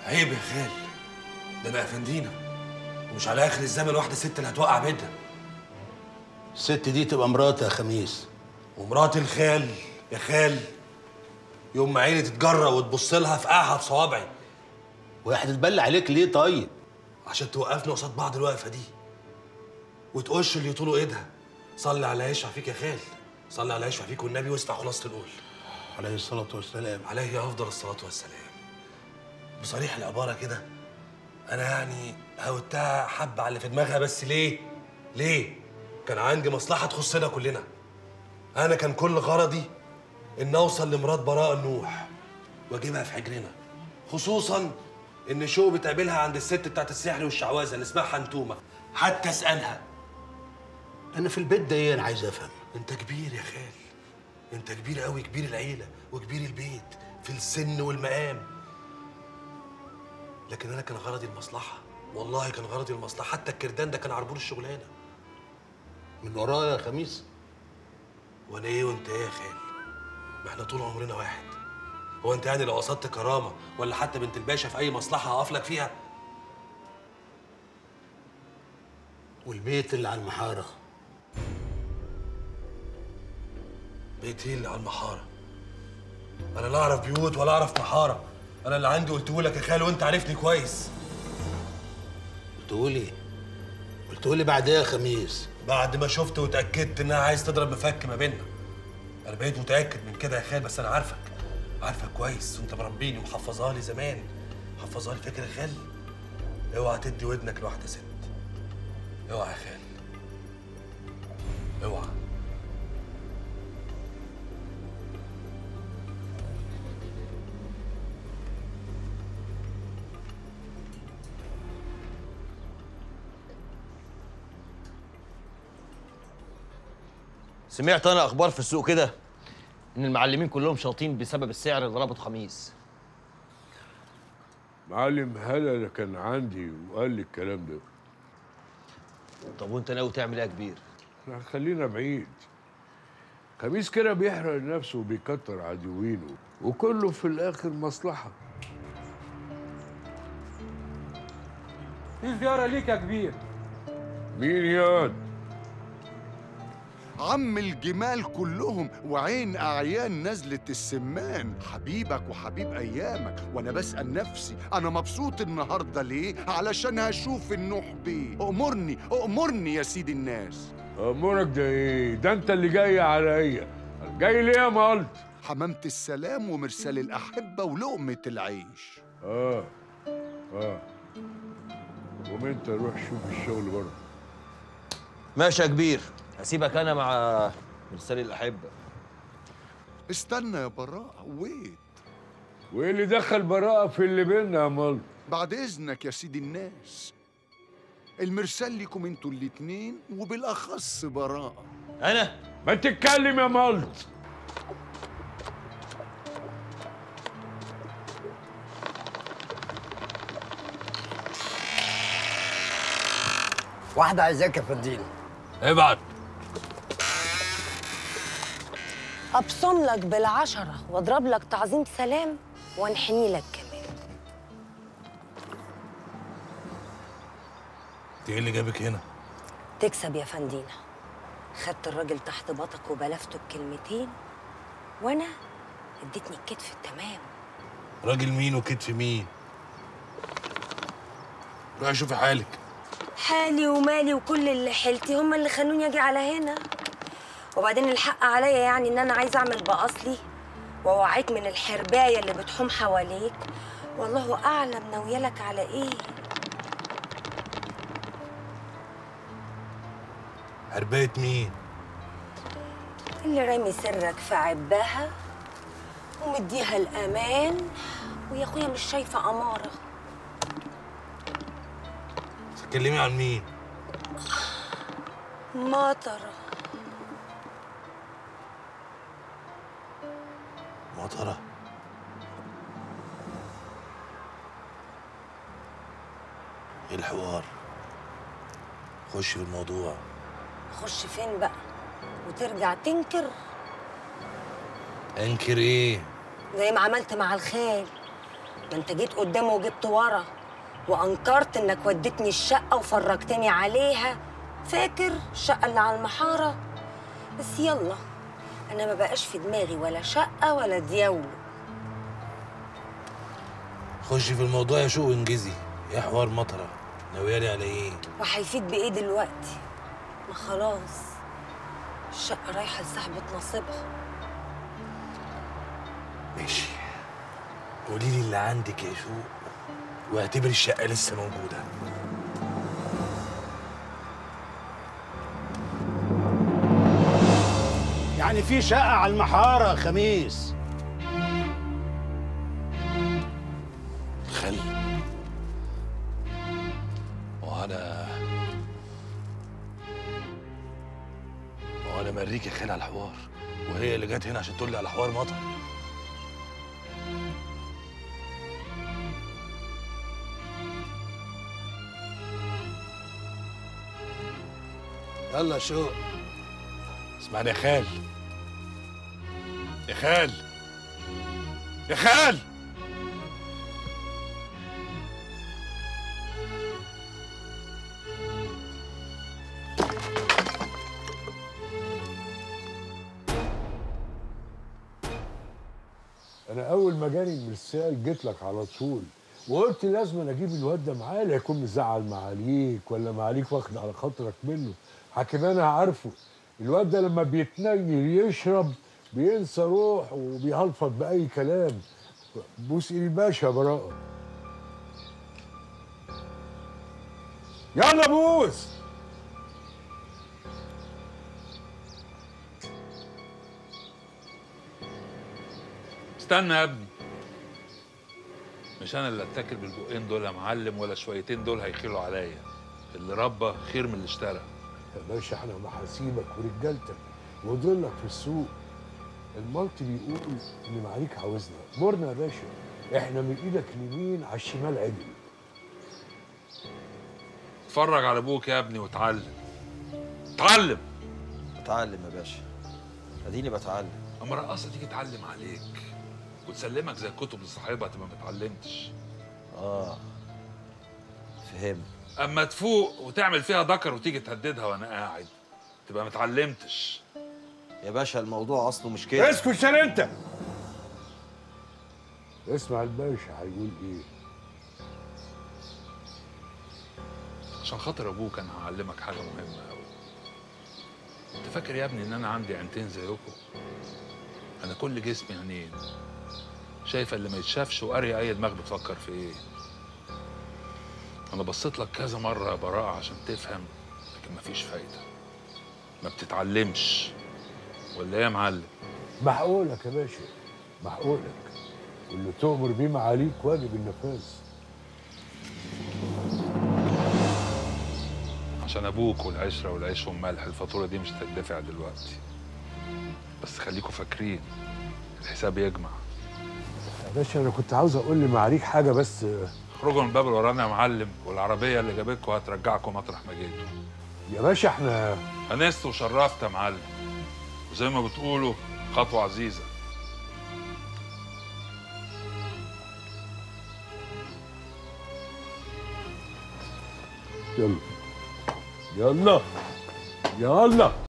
عيب يا خال ده انا افندينا ومش على اخر الزمن واحده ست اللي هتوقع بيتنا الست دي تبقى مراتي يا خميس ومرات الخال يا خال يوم ما عيني تتجرى وتبص لها في قاعها بصوابعي وهي هتتبلى عليك ليه طيب عشان توقفنا قصاد بعض الوقفه دي وتقش اللي يطولوا ايدها صلي على يشفع فيك يا خال صلي على يشفع فيك والنبي واسمع خلاصه القول عليه الصلاة والسلام عليه افضل الصلاه والسلام بصريح العباره كده انا يعني هوتها حبه على اللي في دماغها بس ليه ليه كان عندي مصلحه تخصنا كلنا انا كان كل غرضي ان اوصل لمرات براء النوح واجيبها في حجرنا خصوصا ان شو بتقابلها عند الست بتاعت السحر والشعوذه اللي اسمها حنتومه حتى اسالها أنا في البيت ده إيه أنا عايز أفهم انت كبير يا خال انت كبير قوي كبير العيله وكبير البيت في السن والمقام لكن انا كان غرضي المصلحه والله كان غرضي المصلحه حتى الكردان ده كان عربون الشغلانه من ورايا يا خميس وانا ايه وانت ايه يا خال ما احنا طول عمرنا واحد هو انت يعني لو قصدت كرامه ولا حتى بنت الباشا في اي مصلحه هقف لك فيها والبيت اللي على المحارة بيت ايه اللي على المحاره انا لا اعرف بيوت ولا اعرف محاره انا اللي عندي قلته لك يا خال وانت عارفني كويس قلتولي قلتولي بعد إيه يا خميس بعد ما شفت واتاكدت انها عايز تضرب مفك ما بيننا انا بقيت متاكد من كده يا خال بس انا عارفك عارفك كويس وانت مربيني ومحفظها لي زمان حفظها لي فاكر يا خال اوعى تدي ودنك لواحده ست اوعى يا خال اوعى سمعت انا اخبار في السوق كده ان المعلمين كلهم شاطين بسبب السعر اللي ربطه خميس معلم هلا كان عندي وقال لي الكلام ده طب وانت ناوي تعمل ايه يا كبير لا، خلينا بعيد خميس كده بيحرق نفسه وبيكتر عدوينه وكله في الاخر مصلحه في زيارة ليك يا كبير مين ياد عم الجمال كلهم وعين أعيان نزلة السمان حبيبك وحبيب أيامك وأنا بسأل نفسي أنا مبسوط النهاردة ليه؟ علشان هشوف النوح بيه أمرني أمرني يا سيد الناس امورك ده ايه ده انت اللي جاي عليا جاي ليه يا مالت حمامة السلام ومرسال الأحبة ولقمة العيش اه اه قوم انت روح شوف الشغل بره ماشي يا كبير هسيبك انا مع مرسال الاحبه استنى يا براء ويت وايه اللي دخل براءه في اللي بينا يا مالت بعد إذنك يا سيد الناس المرسال لكم انتوا الاتنين وبالأخص براءة انا ما تتكلم يا مالت واحدة عايزاك يا فنديل ابعت ابصم لك بالعشرة واضرب لك تعظيم سلام وانحني لك كمان انت ايه اللي جابك هنا تكسب يا فندينا خدت الراجل تحت باطك وبلفته بكلمتين وانا اديتني الكتف التمام راجل مين وكتف مين روحي شوفي حالك حالي ومالي وكل اللي حيلتي هم اللي خلوني اجي على هنا وبعدين الحق عليا يعني ان انا عايزه اعمل باصلي واوعيك من الحربايه اللي بتحوم حواليك والله اعلم ناويلك على ايه حربايه مين اللي رامي سرك في عبها ومديها الامان ويا اخويا مش شايفه اماره تتكلمي عن مين مطره مطره ايه الحوار خش في الموضوع خش فين بقى وترجع تنكر انكر ايه زي ما عملت مع الخال ما انت جيت قدامه وجبت ورا وانكرت انك وديتني الشقه وفرجتني عليها فاكر الشقه اللي على المحاره بس يلا انا ما بقاش في دماغي ولا شقه ولا دياولو خشي في الموضوع يا شوق وانجزي ايه حوار مطره ناويالي على ايه وهيفيد بايه دلوقتي ما خلاص الشقه رايحه لصاحبه نصيبها ماشي قولي لي اللي عندك يا شوق واعتبري الشقه لسه موجوده يعني في شقه على المحاره يا خميس خل وانا وانا مريك يا خال على الحوار وهي اللي جت هنا عشان تقول لي على حوار مطر يلا يا شوق اسمعني يا خال يا خال يا خال انا اول ما جاني المرسال جيت لك على طول وقلت لازم أنا اجيب الواد ده معايا لا يكون مزعل معاليك ولا معاليك واخد على خاطرك منه حكيم انا عارفه الواد ده لما بيتنيل يشرب بينسى روح وبيهلفط باي كلام بوس ايد الباشا يا براءه يلا بوس استنى يا ابني مش انا اللي اتاكل بالبقين دول يا معلم ولا شويتين دول هيخيلوا عليا اللي ربى خير من اللي اشترى يا باشا احنا محاسيبك ورجالتك وضلك في السوق المالتي بيقول ان معاليك عاوزنا مرنا يا باشا احنا من ايدك اليمين على الشمال عدل اتفرج على ابوك يا ابني واتعلم اتعلم بتعلم يا باشا اديني بتعلم اما رقاصه تيجي تعلم عليك وتسلمك زي الكتب لصاحبها تبقى ما اتعلمتش اه فهمت اما تفوق وتعمل فيها ذكر وتيجي تهددها وانا قاعد تبقى ما اتعلمتش يا باشا الموضوع اصله مش كده اسكت عشان انت اسمع الباشا هيقول ايه عشان خاطر ابوك انا هعلمك حاجه مهمه قوي انت فاكر يا ابني ان انا عندي عينتين زيكم انا كل جسمي عينين شايفه اللي ما يتشافش وقاري اي دماغ بتفكر في ايه انا بصيت لك كذا مره يا براءه عشان تفهم لكن مفيش فايده ما بتتعلمش ولا ايه يا معلم محقولك يا باشا محقولك واللي تؤمر بيه معاليك واجب النفاذ عشان ابوك والعشره والعيش والملح الفاتوره دي مش هتدفع دلوقتي بس خليكوا فاكرين الحساب يجمع يا باشا انا كنت عاوز اقول لمعاليك حاجه بس اخرجوا من الباب اللي ورانا يا معلم والعربيه اللي جابتكم هترجعكم مطرح ما جيتوا يا باشا احنا انست وشرفت يا معلم وزي ما بتقولوا خطوه عزيزه يلا يلا يلا